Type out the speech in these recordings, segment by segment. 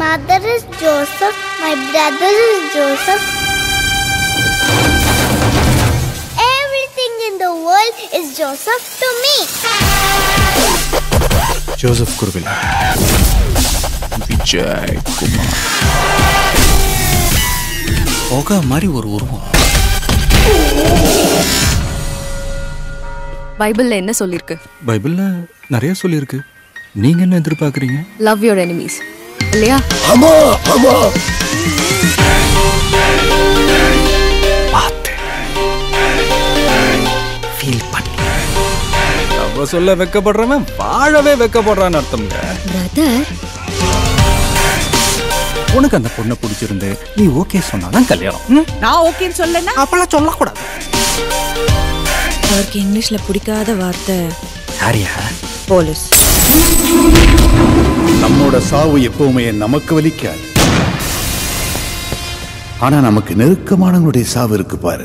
father is Joseph. My brother is Joseph. Everything in the world is Joseph to me. Joseph குருவில் விஜய் குமார் போக மாதிரி ஒரு உருவம் பைபிள்ல என்ன சொல்லிருக்கு பைபிள்ல நிறைய சொல்லியிருக்கு நீங்க என்ன எதிர்பார்க்குறீங்க லவ் யுவர் எனிமீஸ் இல்லையா பார்த்து ஃபீல் பண்ணி அவ சொல்ல வெக்கப்படுறவன் வாழவே வெக்கப்படுறான்னு அர்த்தம்ங்க பிரதர் உனக்கு அந்த பொண்ணை பிடிச்சிருந்து நீ ஓகே சொன்னாதான் கல்யாணம் ம்? நான் ஓகேன்னு சொல்லனா அப்பெல்லாம் சொல்லக்கூடாது அவருக்கு இங்கிலீஷ்ல பிடிக்காத வார்த்தை யாரியா போலீஸ் நம்மோட சாவு எப்பவுமே நமக்கு வலிக்காது ஆனா நமக்கு நெருக்கமானவங்களுடைய சாவு இருக்கு பாரு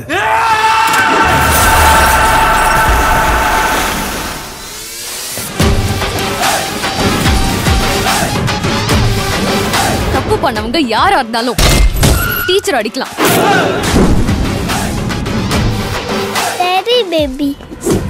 தப்பு பண்ணவங்க யாரா இருந்தாலும் டீச்சர் அடிக்கலாம் Daddy baby.